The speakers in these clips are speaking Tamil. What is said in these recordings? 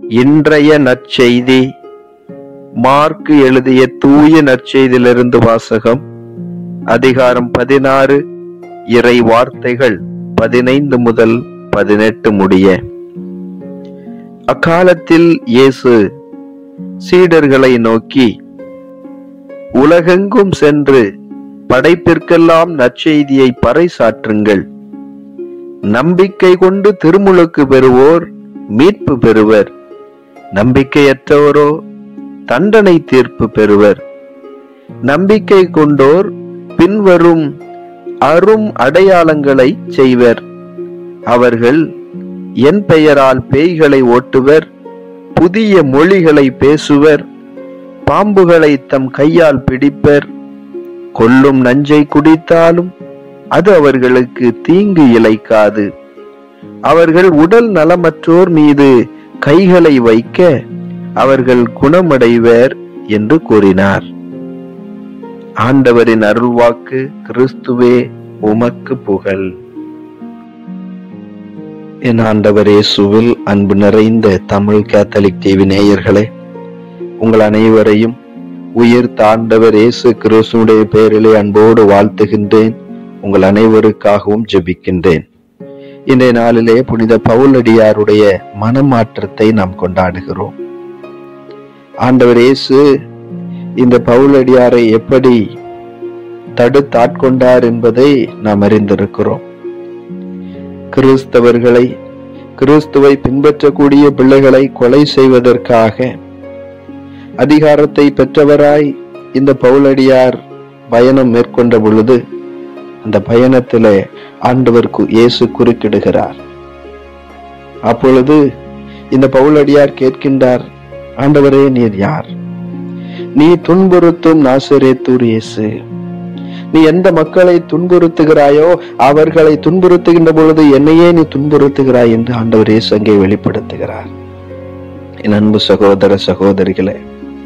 இன்றைய நற்செய்தி மார்க்கு எழுதிய தூய நற்செய்தியிலிருந்து வாசகம் அதிகாரம் பதினாறு இறை வார்த்தைகள் பதினைந்து முதல் பதினெட்டு முடிய அக்காலத்தில் இயேசு சீடர்களை நோக்கி உலகெங்கும் சென்று படைப்பிற்கெல்லாம் நற்செய்தியை பறைசாற்றுங்கள் நம்பிக்கை கொண்டு திருமுழுக்கு பெறுவோர் மீட்பு பெறுவர் நம்பிக்கையற்றவரோ தண்டனை தீர்ப்பு பெறுவர் நம்பிக்கை கொண்டோர் பின்வரும் அரும் அடையாளங்களை செய்வர் அவர்கள் என் பெயரால் பேய்களை ஓட்டுவர் புதிய மொழிகளை பேசுவர் பாம்புகளை தம் கையால் பிடிப்பர் கொல்லும் நஞ்சை குடித்தாலும் அது அவர்களுக்கு தீங்கு இழைக்காது அவர்கள் உடல் நலமற்றோர் மீது கைகளை வைக்க அவர்கள் குணமடைவர் என்று கூறினார் ஆண்டவரின் அருள்வாக்கு கிறிஸ்துவே உமக்கு புகழ் என் ஆண்டவர் இயேசுவில் அன்பு நிறைந்த தமிழ் கேத்தலிக் டிவி நேயர்களே உங்கள் அனைவரையும் உயிர் தாண்டவர் இயேசு கிறிஸ்துடைய பெயரிலே அன்போடு வாழ்த்துகின்றேன் உங்கள் அனைவருக்காகவும் ஜெபிக்கின்றேன் இன்றைய நாளிலே புனித பவுலடியாருடைய மனமாற்றத்தை நாம் கொண்டாடுகிறோம் ஆண்டவர் இயேசு இந்த பவுலடியாரை எப்படி தடுத்தாட்கொண்டார் என்பதை நாம் அறிந்திருக்கிறோம் கிறிஸ்தவர்களை கிறிஸ்துவை பின்பற்றக்கூடிய பிள்ளைகளை கொலை செய்வதற்காக அதிகாரத்தை பெற்றவராய் இந்த பவுலடியார் பயணம் மேற்கொண்ட பொழுது அந்த பயணத்திலே ஆண்டவர் கு- இயேசு குறுக்கிடுகிறார் அப்பொழுது இந்த பவுலடியார் கேட்கின்றார் ஆண்டவரே நீர் யார் நீ துன்புறுத்தும் நாசரேத்தூர் இயேசு நீ எந்த மக்களை துன்புறுத்துகிறாயோ அவர்களை துன்புறுத்துகின்ற பொழுது என்னையே நீ துன்புறுத்துகிறாய் என்று ஆண்டவர் இயேசு அங்கே வெளிப்படுத்துகிறார் என் அன்பு சகோதர சகோதரிகளே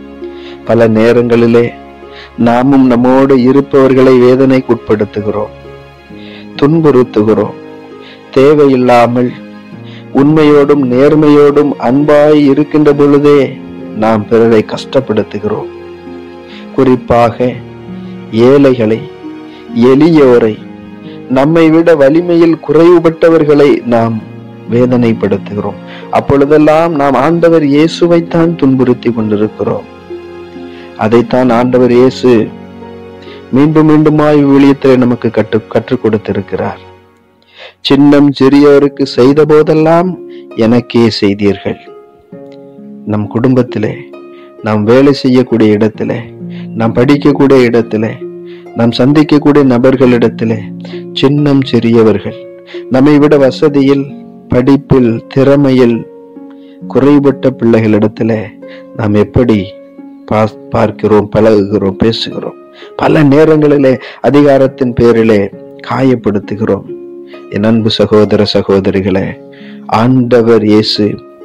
பல நேரங்களிலே நாமும் நம்மோடு இருப்பவர்களை வேதனைக்கு உட்படுத்துகிறோம் துன்புறுத்துகிறோம் தேவையில்லாமல் உண்மையோடும் நேர்மையோடும் அன்பாய் இருக்கின்ற பொழுதே நாம் பிறரை கஷ்டப்படுத்துகிறோம் குறிப்பாக ஏழைகளை எளியோரை நம்மை விட வலிமையில் குறைவுபட்டவர்களை நாம் வேதனைப்படுத்துகிறோம் அப்பொழுதெல்லாம் நாம் ஆண்டவர் இயேசுவைத்தான் துன்புறுத்தி கொண்டிருக்கிறோம் அதைத்தான் ஆண்டவர் இயேசு மீண்டும் மீண்டுமாய் விழியத்தில் நமக்கு கற்று கற்றுக் கொடுத்திருக்கிறார் சின்னம் சிறியோருக்கு செய்த போதெல்லாம் எனக்கே செய்தீர்கள் நம் குடும்பத்திலே நாம் வேலை செய்யக்கூடிய இடத்திலே நாம் படிக்கக்கூடிய இடத்திலே நாம் சந்திக்கக்கூடிய நபர்களிடத்திலே சின்னம் சிறியவர்கள் நம்மை விட வசதியில் படிப்பில் திறமையில் குறைபட்ட பிள்ளைகளிடத்திலே நாம் எப்படி பா- பார்க்கிறோம் பழகுகிறோம் பேசுகிறோம் பல நேரங்களிலே அதிகாரத்தின் பேரிலே காயப்படுத்துகிறோம் என் அன்பு சகோதர சகோதரிகளே ஆண்டவர் இயேசு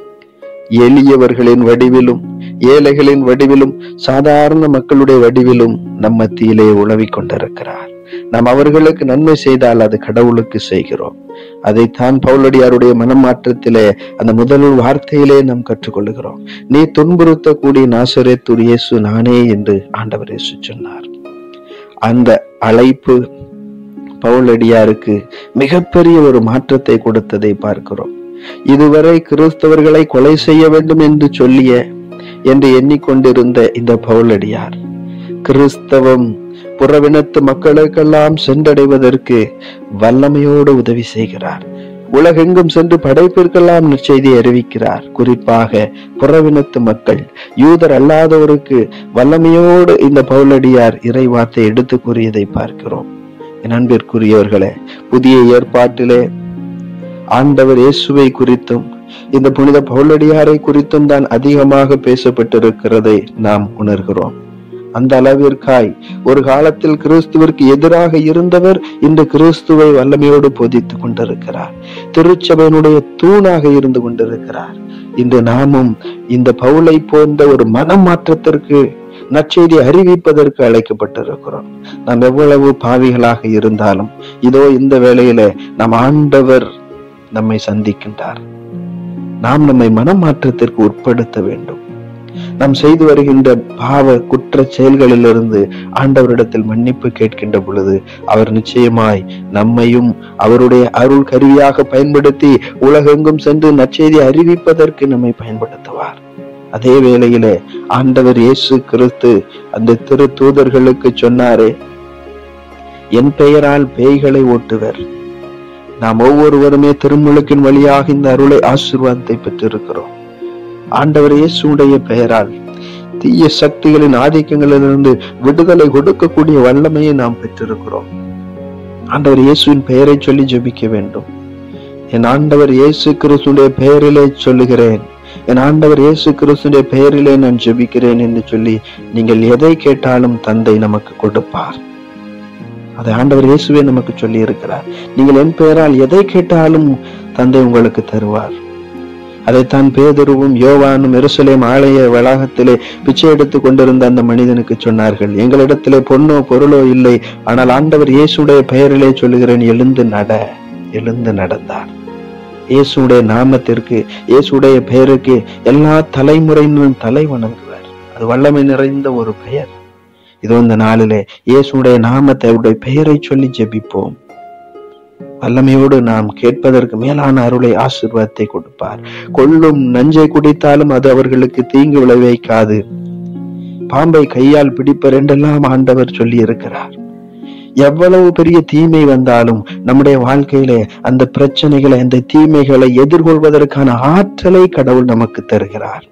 எளியவர்களின் வடிவிலும் ஏழைகளின் வடிவிலும் சாதாரண மக்களுடைய வடிவிலும் நம் மத்தியிலே உழவிக் கொண்டிருக்கிறார் நாம் அவர்களுக்கு நன்மை செய்தால் அது கடவுளுக்கு செய்கிறோம் அதைத்தான் பவுலடியாருடைய மனமாற்றத்திலே அந்த முதல் வார்த்தையிலே நாம் கற்றுக்கொள்கிறோம் நீ துன்புறுத்தக்கூடிய நாசரேத்துர் இயேசு நானே என்று ஆண்டவர் இயேசு சொன்னார் அந்த அழைப்பு பவுலடியாருக்கு மிகப்பெரிய ஒரு மாற்றத்தை கொடுத்ததை பார்க்கிறோம் இதுவரை கிறிஸ்தவர்களை கொலை செய்ய வேண்டும் என்று சொல்லிய என்று எண்ணிக்கொண்டிருந்த இந்த பவுலடியார் கிறிஸ்தவம் புறவினத்து மக்களுக்கெல்லாம் சென்றடைவதற்கு வல்லமையோடு உதவி செய்கிறார் உலகெங்கும் சென்று படைப்பிற்கெல்லாம் நற்செய்தி அறிவிக்கிறார் குறிப்பாக புறவினத்து மக்கள் யூதர் அல்லாதோருக்கு வல்லமையோடு இந்த பவுலடியார் இறை வார்த்தை எடுத்து கூறியதை பார்க்கிறோம் என் அன்பிற்குரியவர்களே புதிய ஏற்பாட்டிலே ஆண்டவர் இயேசுவை குறித்தும் இந்த புனித பவுலடியாரை குறித்தும் தான் அதிகமாக பேசப்பட்டிருக்கிறதை நாம் உணர்கிறோம் அந்த அளவிற்காய் ஒரு காலத்தில் கிறிஸ்துவிற்கு எதிராக இருந்தவர் இன்று கிறிஸ்துவை வல்லமையோடு போதித்துக் கொண்டிருக்கிறார் திருச்சபையினுடைய தூணாக இருந்து கொண்டிருக்கிறார் இன்று நாமும் இந்த பவுலை போன்ற ஒரு மனமாற்றத்திற்கு நற்செய்தி அறிவிப்பதற்கு அழைக்கப்பட்டிருக்கிறோம் நாம் எவ்வளவு பாவிகளாக இருந்தாலும் இதோ இந்த வேளையில நம் ஆண்டவர் நம்மை சந்திக்கின்றார் நாம் நம்மை மனமாற்றத்திற்கு உட்படுத்த வேண்டும் நாம் செய்து வருகின்ற பாவ குற்ற செயல்களிலிருந்து ஆண்டவரிடத்தில் மன்னிப்பு கேட்கின்ற பொழுது அவர் நிச்சயமாய் நம்மையும் அவருடைய அருள் கருவியாக பயன்படுத்தி உலகெங்கும் சென்று நற்செய்தி அறிவிப்பதற்கு நம்மை பயன்படுத்துவார் அதே வேளையிலே ஆண்டவர் இயேசு கிறிஸ்து அந்த திரு தூதர்களுக்கு சொன்னாரே என் பெயரால் பேய்களை ஓட்டுவர் நாம் ஒவ்வொருவருமே திருமுழுக்கின் வழியாக இந்த அருளை ஆசீர்வாதத்தை பெற்றிருக்கிறோம் ஆண்டவர் இயேசுடைய பெயரால் தீய சக்திகளின் ஆதிக்கங்களிலிருந்து விடுதலை கொடுக்கக்கூடிய வல்லமையை நாம் பெற்றிருக்கிறோம் ஆண்டவர் இயேசுவின் பெயரை சொல்லி ஜெபிக்க வேண்டும் என் ஆண்டவர் இயேசு கிறிஸ்துடைய பெயரிலே சொல்லுகிறேன் என் ஆண்டவர் இயேசு கிறிஸ்துடைய பெயரிலே நான் ஜெபிக்கிறேன் என்று சொல்லி நீங்கள் எதை கேட்டாலும் தந்தை நமக்கு கொடுப்பார் அதை ஆண்டவர் இயேசுவே நமக்கு சொல்லி இருக்கிறார் நீங்கள் என் பெயரால் எதை கேட்டாலும் தந்தை உங்களுக்கு தருவார் அதைத்தான் பேதுருவும் யோவானும் எருசலேம் ஆலய வளாகத்திலே பிச்சை எடுத்துக் கொண்டிருந்த அந்த மனிதனுக்கு சொன்னார்கள் எங்களிடத்திலே பொன்னோ பொருளோ இல்லை ஆனால் ஆண்டவர் இயேசுடைய பெயரிலே சொல்லுகிறேன் எழுந்து நட எழுந்து நடந்தார் இயேசுடைய நாமத்திற்கு இயேசுடைய பெயருக்கு எல்லா தலைமுறையினரும் தலை வணங்குவார் அது வல்லமை நிறைந்த ஒரு பெயர் இதோ இந்த நாளிலே இயேசுடைய நாமத்தை அவருடைய பெயரை சொல்லி ஜெபிப்போம் வல்லமையோடு நாம் கேட்பதற்கு மேலான அருளை ஆசீர்வாதத்தை கொடுப்பார் கொள்ளும் நஞ்சை குடித்தாலும் அது அவர்களுக்கு தீங்கு விளைவிக்காது பாம்பை கையால் பிடிப்பர் என்றெல்லாம் ஆண்டவர் சொல்லி இருக்கிறார் எவ்வளவு பெரிய தீமை வந்தாலும் நம்முடைய வாழ்க்கையிலே அந்த பிரச்சனைகளை அந்த தீமைகளை எதிர்கொள்வதற்கான ஆற்றலை கடவுள் நமக்கு தருகிறார்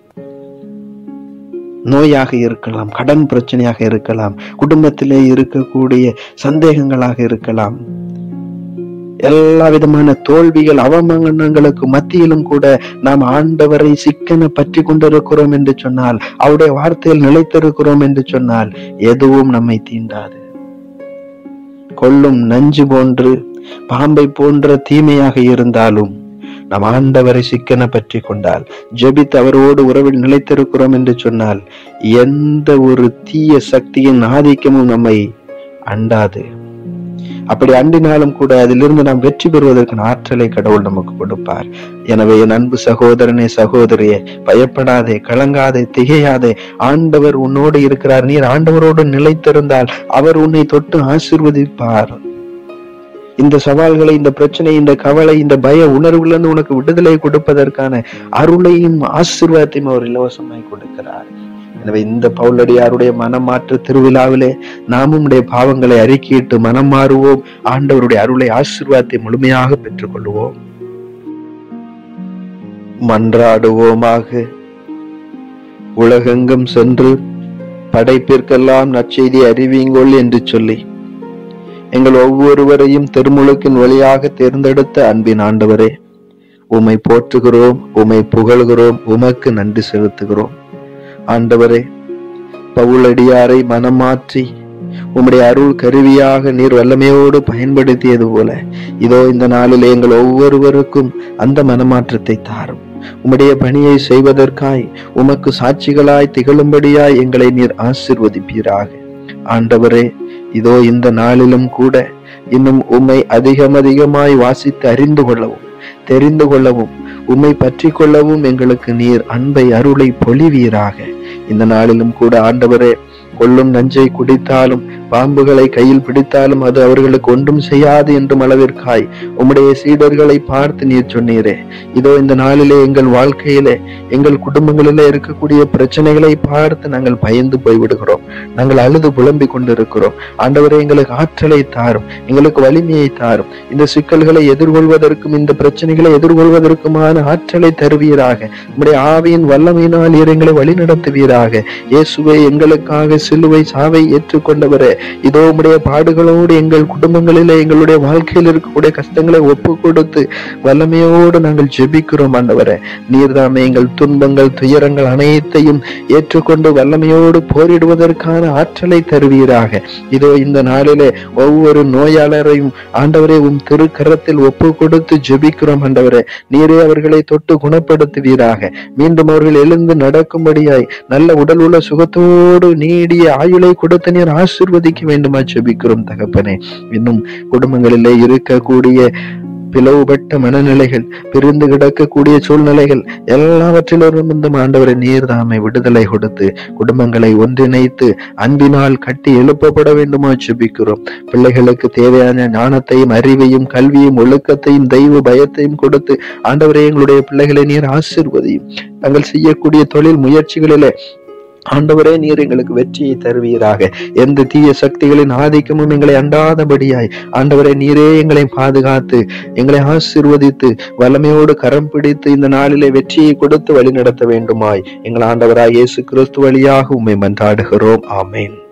நோயாக இருக்கலாம் கடன் பிரச்சனையாக இருக்கலாம் குடும்பத்திலே இருக்கக்கூடிய சந்தேகங்களாக இருக்கலாம் எல்லா விதமான தோல்விகள் அவமானங்களுக்கு மத்தியிலும் கூட நாம் ஆண்டவரை சிக்கன பற்றி கொண்டிருக்கிறோம் என்று சொன்னால் அவருடைய வார்த்தையில் நிலைத்திருக்கிறோம் என்று சொன்னால் எதுவும் நம்மை தீண்டாது கொள்ளும் நஞ்சு போன்று பாம்பை போன்ற தீமையாக இருந்தாலும் நாம் ஆண்டவரை சிக்கன பற்றி கொண்டால் ஜெபித்து அவரோடு உறவில் நிலைத்திருக்கிறோம் என்று சொன்னால் எந்த ஒரு தீய சக்தியின் ஆதிக்கமும் நம்மை அண்டாது அப்படி அண்டினாலும் கூட அதிலிருந்து நாம் வெற்றி பெறுவதற்கான ஆற்றலை கடவுள் நமக்கு கொடுப்பார் எனவே என் அன்பு சகோதரனே சகோதரியே பயப்படாதே கலங்காதே திகையாதே ஆண்டவர் உன்னோடு இருக்கிறார் நீர் ஆண்டவரோடு நிலைத்திருந்தால் அவர் உன்னை தொட்டு ஆசிர்வதிப்பார் இந்த சவால்களை இந்த பிரச்சனை இந்த கவலை இந்த பய உணர்வுகளிலிருந்து உனக்கு விடுதலை கொடுப்பதற்கான அருளையும் ஆசீர்வாதத்தையும் அவர் இலவசமாய் கொடுக்கிறார் எனவே இந்த பவுலடியாருடைய மனமாற்று திருவிழாவிலே நாமும் உடைய பாவங்களை அறிக்கையிட்டு மனம் மாறுவோம் ஆண்டவருடைய அருளை ஆசீர்வாதத்தை முழுமையாக பெற்றுக்கொள்வோம் மன்றாடுவோமாக உலகெங்கும் சென்று படைப்பிற்கெல்லாம் நற்செய்தி அறிவியுங்கள் என்று சொல்லி எங்கள் ஒவ்வொருவரையும் திருமுழுக்கின் வழியாக தேர்ந்தெடுத்த அன்பின் ஆண்டவரே உம்மை போற்றுகிறோம் உம்மை புகழ்கிறோம் உமக்கு நன்றி செலுத்துகிறோம் ஆண்டவரே பவுலடியாரை மனம் மாற்றி உம்முடைய அருள் கருவியாக நீர் வல்லமையோடு பயன்படுத்தியது போல இதோ இந்த நாளில் எங்கள் ஒவ்வொருவருக்கும் அந்த மனமாற்றத்தை தாரும் உம்முடைய பணியை செய்வதற்காய் உமக்கு சாட்சிகளாய் திகழும்படியாய் எங்களை நீர் ஆசிர்வதிப்பீராக ஆண்டவரே இதோ இந்த நாளிலும் கூட இன்னும் உம்மை அதிகம் அதிகமாய் வாசித்து அறிந்து கொள்ளவும் தெரிந்து கொள்ளவும் உம்மை பற்றி கொள்ளவும் எங்களுக்கு நீர் அன்பை அருளை பொழிவீராக இந்த நாளிலும் கூட ஆண்டவரே கொள்ளும் நஞ்சை குடித்தாலும் பாம்புகளை கையில் பிடித்தாலும் அது அவர்களுக்கு ஒன்றும் செய்யாது என்றும் அளவிற்காய் உம்முடைய சீடர்களை பார்த்து நீர் சொன்னீரே இதோ இந்த நாளிலே எங்கள் வாழ்க்கையிலே எங்கள் குடும்பங்களிலே இருக்கக்கூடிய பிரச்சனைகளை பார்த்து நாங்கள் பயந்து போய்விடுகிறோம் நாங்கள் அழுது புலம்பிக் கொண்டிருக்கிறோம் ஆண்டவரே எங்களுக்கு ஆற்றலை தாரும் எங்களுக்கு வலிமையை தாரும் இந்த சிக்கல்களை எதிர்கொள்வதற்கும் இந்த பிரச்சனைகளை எதிர்கொள்வதற்குமான ஆற்றலை தருவீராக உம்முடைய ஆவியின் வல்லமையினால் நீர் எங்களை வழிநடத்துவீராக இயேசுவை எங்களுக்காக சிலுவை சாவை ஏற்றுக்கொண்டவரே இதோ உம்முடைய பாடுகளோடு எங்கள் குடும்பங்களிலே எங்களுடைய வாழ்க்கையில் இருக்கக்கூடிய கஷ்டங்களை ஒப்பு கொடுத்து வல்லமையோடு நாங்கள் ஜெபிக்கிறோம் ஆண்டவரே நீர்தாமே எங்கள் துன்பங்கள் துயரங்கள் அனைத்தையும் ஏற்றுக்கொண்டு வல்லமையோடு போரிடுவதற்கான ஆற்றலை தருவீராக இதோ இந்த நாளிலே ஒவ்வொரு நோயாளரையும் ஆண்டவரே உம் திருக்கரத்தில் ஒப்பு கொடுத்து ஜெபிக்கிறோம் ஆண்டவரே நீரே அவர்களை தொட்டு குணப்படுத்துவீராக மீண்டும் அவர்கள் எழுந்து நடக்கும்படியாய் நல்ல உடல் உள்ள சுகத்தோடு நீடிய ஆயுளை கொடுத்து நீர் ஆசிர்வதிக்க வேண்டுமா ஜெபிக்கிறோம் தகப்பனே இன்னும் குடும்பங்களிலே இருக்கக்கூடிய பிளவுபட்ட மனநிலைகள் பிரிந்து கிடக்கக்கூடிய சூழ்நிலைகள் எல்லாவற்றிலிருந்தும் இந்த ஆண்டவரை நீர் தாமை விடுதலை கொடுத்து குடும்பங்களை ஒன்றிணைத்து அன்பினால் கட்டி எழுப்பப்பட வேண்டுமா ஜெபிக்கிறோம் பிள்ளைகளுக்கு தேவையான ஞானத்தையும் அறிவையும் கல்வியும் ஒழுக்கத்தையும் தெய்வ பயத்தையும் கொடுத்து ஆண்டவரே எங்களுடைய பிள்ளைகளை நீர் ஆசிர்வதியும் நாங்கள் செய்யக்கூடிய தொழில் முயற்சிகளிலே ஆண்டவரே நீர் எங்களுக்கு வெற்றியை தருவீராக எந்த தீய சக்திகளின் ஆதிக்கமும் எங்களை அண்டாதபடியாய் ஆண்டவரே நீரே எங்களை பாதுகாத்து எங்களை ஆசிர்வதித்து வல்லமையோடு கரம் பிடித்து இந்த நாளிலே வெற்றியை கொடுத்து வழி நடத்த வேண்டுமாய் எங்கள் ஆண்டவராய் இயேசு கிறிஸ்து வழியாக உம்மை மன்றாடுகிறோம் ஆமென்